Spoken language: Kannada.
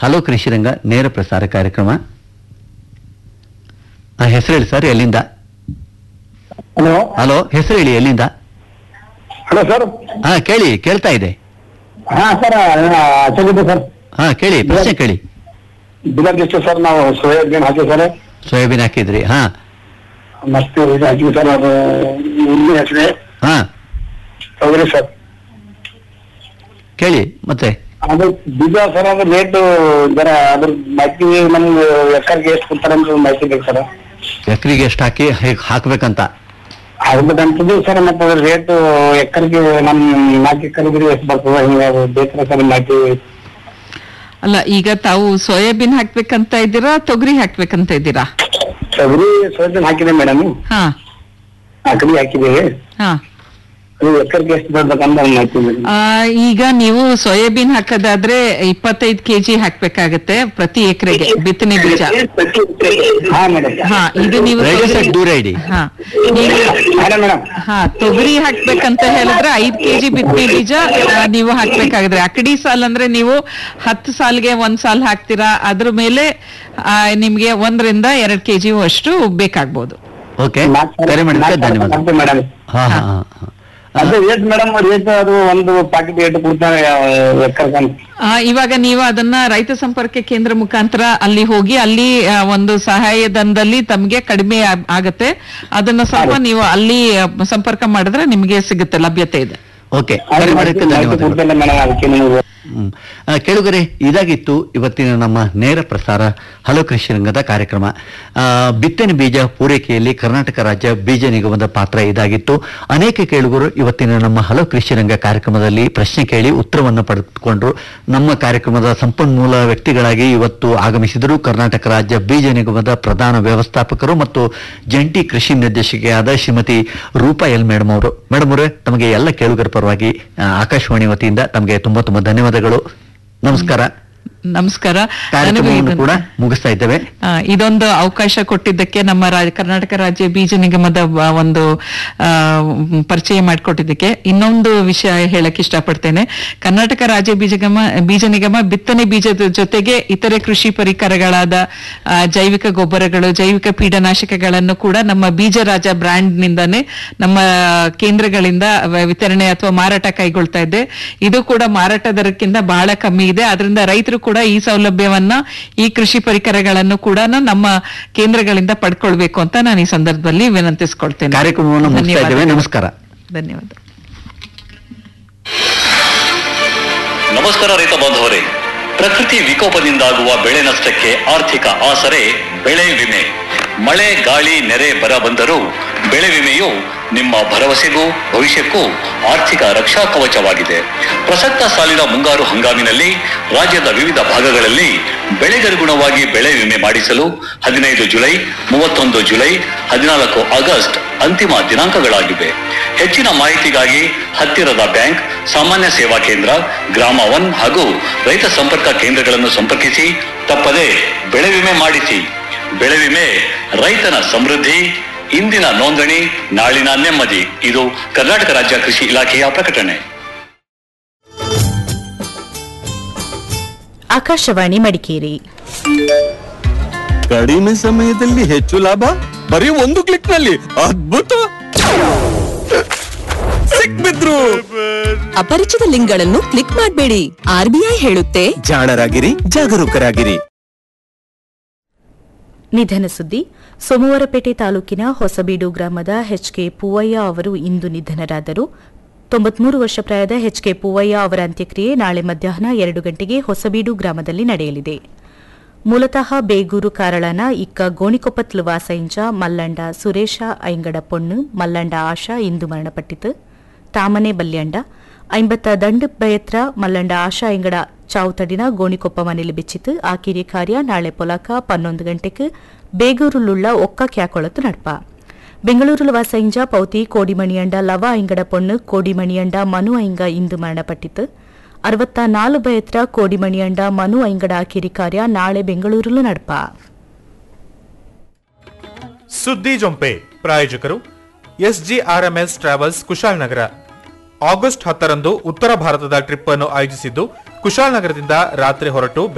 ಹಲೋ ಕೃಷಿರಂಗ ನೇರ ಪ್ರಸಾರ ಕಾರ್ಯಕ್ರಮ ಆ, ಹೆಸರು ಹೇಳಿ ಸರ್ ಎಲ್ಲಿಂದ ಹಲೋ ಹಲೋ ಹೆಸರು ಹೇಳಿ ಎಲ್ಲಿಂದ ಹಲೋ ಸರ್ ಹಾ ಕೇಳಿ ಕೇಳ್ತಾ ಇದೆ ಹಾ ಸರ್ ಚೆನ್ನಾಗಿದೆ ಸರ್ ಹಾ ಕೇಳಿ ಪ್ರಶ್ನೆ ಕೇಳಿ ಬಿಲರ್ ಎಷ್ಟು ಸರ್ ನಾವು ಸೋಯಾಬೀನ್ ಹಾಕಿವಿ ಸರ್ ಸೋಯಾಬೀನ್ ಹಾಕಿದ್ರಿ ಹಾ ಮತ್ತೆ ಇದು ಹಾಕಿವಿ ಸರ್ ಅದು ಉಳ್ಳಿ ಹೆಸರೇ ಹಾ ತೊಗರಿ ಸರ್ ಕೇಳಿ ಮತ್ತೆ ಅದು ಬೀಜ ಸರ್ ಅದು ರೇಟ್ ಜರ ಅದ್ರ ಮಾಹಿತಿ ನಮ್ಗೆ ಎಕರ್ಗೆ ಎಷ್ಟು ಕೊಡ್ತಾರೆ ಅಂತ ಮಾಹಿತಿ ಬೇಕು ಸರ್ ಎಕರೆಗೆ ಎಷ್ಟು ಹಾಕಿ ಹೇಗೆ ಹಾಕ್ಬೇಕಂತ ಆಗ್ಬೇಕಂತದ್ದು ಸರ್ ಮತ್ತೆ ಅದ್ರ ರೇಟ್ ಎಕರ್ಗೆ ನಮ್ ನಾಲ್ಕು ಎಕರ್ಗೆ ಎಷ್ಟು ಬರ್ತದೆ ಹಿಂಗೆ ಅದು ಬೇಕಾರ ಸರ್ ಮಾಹಿತಿ ಅಲ್ಲ ಈಗ ತಾವು ಸೋಯಾಬೀನ್ ಹಾಕ್ಬೇಕಂತ ಇದ್ದೀರಾ ತೊಗರಿ ಹಾಕ್ಬೇಕಂತ ಇದ್ದೀರಾ ತೊಗರಿ ಸೋಯಾಬೀನ್ ಹಾಕಿದೆ ಮೇಡಮ್ ಹಾ ಅಕಡಿ ಹಾಕಿದ್ದೇವೆ ಹಾ ಅದು ಎಕರ್ಗೆ ಎಷ್ಟು ಬರ್ಬೇಕಂತ ಒಂದ್ ಮಾಹಿತಿ ಬೇಕು ಆ, ಈಗ ನೀವು ಸೋಯಾಬೀನ್ ಹಾಕೋದಾದ್ರೆ ಇಪ್ಪತ್ತೈದು ಕೆಜಿ ಹಾಕ್ಬೇಕಾಗತ್ತೆ ಪ್ರತಿ ಎಕರೆಗೆ ಬಿತ್ತನೆ ಬೀಜ ಹಾ ಮೇಡಮ್ ಹಾ ಇದು ನೀವು ರೆಡಿ ತೊಗರಿ- ಸೆಟ್ ದೂರ ಇಡಿ ಹಾ ಈಗ ಹಲೋ ಮೇಡಮ್ ಹಾ ತೊಗರಿ ಹಾಕ್ಬೇಕಂತ ಹೇಳಿದ್ರೆ ಐದ್ ಕೆಜಿ ಬಿತ್ತನೆ ಬೀಜ ಆ, ನೀವು ಹಾಕ್ಬೇಕಾಗಿದ್ರೆ ಅಕಡಿ ಸಾಲ್ ಅಂದ್ರೆ ನೀವು ಹತ್ತು ಸಾಲ್ಗೆ ಒಂದ್ ಸಾಲ್ ಹಾಕ್ತೀರಾ ಅದ್ರ ಮೇಲೆ ಆ, ನಿಮ್ಗೆ ಒಂದರಿಂದ ಎರಡ್ ಕೆಜಿ ಅಷ್ಟು ಬೇಕಾಗ್ಬೋದು ಓಕೆ ಕರೆ ಮಾಡಿದ್ದಕ್ಕೆ ಧನ್ಯವಾದ ಮೇಡಮ್ ಹಾ ಹಾ ಹಾ ಹಾ. ಅದು ರೇಟ್ ಮೇಡಮ್ ರೇಟ್ ಅದು ಒಂದು ಪಾಕೆಟ್ ರೇಟ್ ಕೊಡ್ತಾರೆ ಎಕರ್ಗೆ ಅಂತ ಆ, ಇವಾಗ ನೀವು ಅದನ್ನ ರೈತ ಸಂಪರ್ಕ ಕೇಂದ್ರ ಮುಖಾಂತರ ಅಲ್ಲಿ ಹೋಗಿ ಅಲ್ಲಿ ಆ, ಒಂದು ಸಹಾಯಧನದಲ್ಲಿ ತಮ್ಗೆ ಕಡಿಮೆ ಆ- ಆಗತ್ತೆ ಅದನ್ನ ಸ್ವಲ್ಪ ನೀವು ಅಲ್ಲಿ ಆ, ಸಂಪರ್ಕ ಮಾಡಿದ್ರೆ ನಿಮ್ಗೆ ಸಿಗುತ್ತೆ ಲಭ್ಯತೆ ಇದೆ ಓಕೆ ಕರೆ ಮಾಡಿದ್ದಕ್ಕೆ ಧನ್ಯವಾದಗಳು ಕೊಡ್ತಿಲ್ಲ ಮೇಡಮ್ ಅದಕ್ಕೆ ನಿಮಗೆ ಹ್ಮ್. ಆ, ಕೇಳುಗರೆ ಇದಾಗಿತ್ತು ಇವತ್ತಿನ ನಮ್ಮ ನೇರ ಪ್ರಸಾರ ಹಲೋ ಕೃಷಿ ರಂಗದ ಕಾರ್ಯಕ್ರಮ ಆ, ಬಿತ್ತನೆ ಬೀಜ ಪೂರೈಕೆಯಲ್ಲಿ ಕರ್ನಾಟಕ ರಾಜ್ಯ ಬೀಜ ನಿಗಮದ ಪಾತ್ರ ಇದಾಗಿತ್ತು ಅನೇಕ ಕೇಳುಗರು ಇವತ್ತಿನ ನಮ್ಮ ಹಲೋ ಕೃಷಿ ರಂಗ ಕಾರ್ಯಕ್ರಮದಲ್ಲಿ ಪ್ರಶ್ನೆ ಕೇಳಿ ಉತ್ತರವನ್ನು ಪಡೆದುಕೊಂಡ್ರು ನಮ್ಮ ಕಾರ್ಯಕ್ರಮದ ಸಂಪನ್ಮೂಲ ವ್ಯಕ್ತಿಗಳಾಗಿ ಇವತ್ತು ಆಗಮಿಸಿದರು ಕರ್ನಾಟಕ ರಾಜ್ಯ ಬೀಜ ನಿಗಮದ ಪ್ರಧಾನ ವ್ಯವಸ್ಥಾಪಕರು ಮತ್ತು ಜಂಟಿ ಕೃಷಿ ನಿರ್ದೇಶಕಿಯಾದ ಶ್ರೀಮತಿ ರೂಪಾ ಎಲ್ ಮೇಡಮ್ ಅವರು ಮೇಡಮ್ ಅವರೇ ತಮಗೆ ಎಲ್ಲ ಕೇಳುಗರ ಪರವಾಗಿ ಆ, ಆಕಾಶವಾಣಿ ವತಿಯಿಂದ ತಮಗೆ ತುಂಬಾ ತುಂಬಾ ಧನ್ಯವಾದಗಳು ನಮಸ್ಕಾರ ನಮಸ್ಕಾರ ನನಗೂ ಕಾರ್ಯಕ್ರಮವನ್ನು ಇದನ್ನ- ಕೂಡ ಮುಗಿಸ್ತಾ ಇದ್ದೇವೆ ಆ, ಇದೊಂದು ಅವಕಾಶ ಕೊಟ್ಟಿದ್ದಕ್ಕೆ ನಮ್ಮ ರಾಜ- ಕರ್ನಾಟಕ ರಾಜ್ಯ ಬೀಜ ನಿಗಮದ ಬ- ಒಂದು ಆ, ಮ್, ಪರಿಚಯ ಮಾಡಿಕೊಟ್ಟಿದ್ದಕ್ಕೆ ಇನ್ನೊಂದು ವಿಷಯ ಹೇಳಕ್ ಇಷ್ಟಪಡ್ತೇನೆ ಕರ್ನಾಟಕ ರಾಜ್ಯ ಬೀಜ ನಿಗಮ ಬೀಜ ನಿಗಮ ಬಿತ್ತನೆ ಬೀಜದ ಜೊತೆಗೆ ಇತರೆ ಕೃಷಿ ಪರಿಕರಗಳಾದ ಆ, ಜೈವಿಕ ಗೊಬ್ಬರಗಳು ಜೈವಿಕ ಪೀಡನಾಶಕಗಳನ್ನು ಕೂಡ ನಮ್ಮ ಬೀಜ ರಾಜ ಬ್ರ್ಯಾಂಡ್ ನಿಂದಾನೆ ನಮ್ಮ ಕೇಂದ್ರಗಳಿಂದ ವ- ವಿತರಣೆ ಅಥವಾ ಮಾರಾಟ ಕೈಗೊಳ್ತಾ ಇದೆ ಇದು ಕೂಡ ಮಾರಾಟ ದರಕ್ಕಿಂತ ಬಹಳ ಕಮ್ಮಿ ಇದೆ ಅದರಿಂದ ರೈತರು ಕೂಡ ಈ ಸೌಲಭ್ಯವನ್ನ ಈ ಕೃಷಿ ಪರಿಕರಗಳನ್ನು ಕೂಡ ನಮ್ಮ ಕೇಂದ್ರಗಳಿಂದ ಪಡ್ಕೊಳ್ಬೇಕು ಅಂತ ನಾನು ಈ ಸಂದರ್ಭದಲ್ಲಿ ವಿನಂತಿಸ್ಕೊಳ್ತೇನೆ ಕಾರ್ಯಕ್ರಮವನ್ನು ಮುಗಿಸ್ತಾ ಇದ್ದೇವೆ ಧನ್ಯವಾದಗಳು. ನಮಸ್ಕಾರ ಧನ್ಯವಾದ ನಮಸ್ಕಾರ ರೈತ ಬಾಂಧವರೇ ಪ್ರಕೃತಿ ವಿಕೋಪದಿಂದಾಗುವ ಬೆಳೆ ನಷ್ಟಕ್ಕೆ ಆರ್ಥಿಕ ಆಸರೆ ಬೆಳೆ ವಿಮೆ ಮಳೆ ಗಾಳಿ ನೆರೆ ಬರ ಬಂದರೂ ಬೆಳೆ ವಿಮೆಯು ನಿಮ್ಮ ಭರವಸೆಗೂ ಭವಿಷ್ಯಕ್ಕೂ ಆರ್ಥಿಕ ರಕ್ಷಾ ಕವಚವಾಗಿದೆ ಪ್ರಸಕ್ತ ಸಾಲಿನ ಮುಂಗಾರು ಹಂಗಾಮಿನಲ್ಲಿ ರಾಜ್ಯದ ವಿವಿಧ ಭಾಗಗಳಲ್ಲಿ ಬೆಳೆಗನುಗುಣವಾಗಿ ಬೆಳೆ ವಿಮೆ ಮಾಡಿಸಲು ಹದಿನೈದು ಜುಲೈ ಮೂವತ್ತೊಂದು ಜುಲೈ ಹದಿನಾಲ್ಕು ಆಗಸ್ಟ್ ಅಂತಿಮ ದಿನಾಂಕಗಳಾಗಿವೆ ಹೆಚ್ಚಿನ ಮಾಹಿತಿಗಾಗಿ ಹತ್ತಿರದ ಬ್ಯಾಂಕ್ ಸಾಮಾನ್ಯ ಸೇವಾ ಕೇಂದ್ರ ಗ್ರಾಮ ಒನ್ ಹಾಗೂ ರೈತ ಸಂಪರ್ಕ ಕೇಂದ್ರಗಳನ್ನು ಸಂಪರ್ಕಿಸಿ ತಪ್ಪದೆ ಬೆಳೆ ವಿಮೆ ಮಾಡಿಸಿ ಬೆಳೆ ವಿಮೆ ರೈತನ ಸಮೃದ್ಧಿ ಇಂದಿನ ನೋಂದಣಿ ನಾಳಿನ ನೆಮ್ಮದಿ ಇದು ಕರ್ನಾಟಕ ರಾಜ್ಯ ಕೃಷಿ ಇಲಾಖೆಯ ಪ್ರಕಟಣೆ ಆಕಾಶವಾಣಿ ಮಡಿಕೇರಿ ಕಡಿಮೆ ಸಮಯದಲ್ಲಿ ಹೆಚ್ಚು ಲಾಭ ಬರೀ ಒಂದು ಕ್ಲಿಕ್ ನಲ್ಲಿ ಅದ್ಭುತ ಸಿಕ್ಬಿದ್ರು ಅಪರಿಚಿತ ಲಿಂಕ್ಗಳನ್ನು ಕ್ಲಿಕ್ ಮಾಡಬೇಡಿ ಆರ್ಬಿಐ ಹೇಳುತ್ತೆ ಜಾಣರಾಗಿರಿ ಜಾಗರೂಕರಾಗಿರಿ ನಿಧನ ಸುದ್ದಿ ಸೋಮವಾರಪೇಟೆ ತಾಲೂಕಿನ ಹೊಸಬೀಡು ಗ್ರಾಮದ ಎಚ್ಕೆ ಪೂವಯ್ಯ ಅವರು ಇಂದು ನಿಧನರಾದರು ತೊಂಬತ್ಮೂರು ವರ್ಷ ಪ್ರಾಯದ ಎಚ್ಕೆ ಪೂವಯ್ಯ ಅವರ ಅಂತ್ಯಕ್ರಿಯೆ ನಾಳೆ ಮಧ್ಯಾಹ್ನ ಎರಡು ಗಂಟೆಗೆ ಹೊಸಬೀಡು ಗ್ರಾಮದಲ್ಲಿ ನಡೆಯಲಿದೆ ಮೂಲತಃ ಬೇಗೂರು ಕಾರಳನ ಇಕ್ಕ ಗೋಣಿಕೊಪ್ಪತ್ಲು ವಾಸೈಂಚ ಮಲ್ಲಂಡ ಸುರೇಶ ಐಂಗಡ ಪೊಣ್ಣು ಮಲ್ಲಂಡ ಆಶಾ ಇಂದು ಮರಣಪಟ್ಟಿತು ತಾಮನೆ ಬಲ್ಯಂಡ ಐಂಬತ್ತ ದಂಡು ಬಯತ್ರ ಮಲ್ಲಂಡ ಆಶಾ ಐಂಗಡ ಚಾವುತಡಿನ ಗೋಣಿಕೊಪ್ಪ ಮನೆಯಲ್ಲಿ ಬಿಚ್ಚಿತು ಆ ಕಿರಿ ಕಾರ್ಯ ನಾಳೆ ಪೊಲಕ ಪನ್ನೊಂದು ಗಂಟೆಗೆ ಬೇಗೂರುಲುಳ್ಳ ಒಕ್ಕ ಕ್ಯಾಕೊಳತು ನಡ್ಪ ಬೆಂಗಳೂರು ವಾಸೈಂಜ ಪೌತಿ ಕೋಡಿಮಣಿಯಂಡ ಲವ ಐಂಗಡ ಪೊಣ್ಣು ಕೋಡಿಮಣಿಯಂಡ ಮನು ಐಂಗ ಇಂದು ಮರಣಪಟ್ಟಿತು ಅರವತ್ತ ನಾಲು ಬಯತ್ರ ಕೋಡಿಮಣಿಯಂಡ ಮನು ಐಂಗಡ ಕಿರಿ ಕಾರ್ಯ ನಾಳೆ ಬೆಂಗಳೂರಲು ನಡ್ಪ ಸುದ್ದಿ ಜೊಂಪೆ ಪ್ರಾಯೋಜಕರು ಎಸ್ಜಿಆರ್ಎಂಎಸ್ ಟ್ರಾವೆಲ್ಸ್ ಕುಶಾಲನಗರ ಆಗಸ್ಟ್ ಹತ್ತರಂದು ಉತ್ತರ ಭಾರತದ ಟ್ರಿಪ್ ಅನ್ನು ಆಯೋಜಿಸಿದ್ದು ಕುಶಾಲನಗರದಿಂದ ರಾತ್ರಿ ಹೊರಟು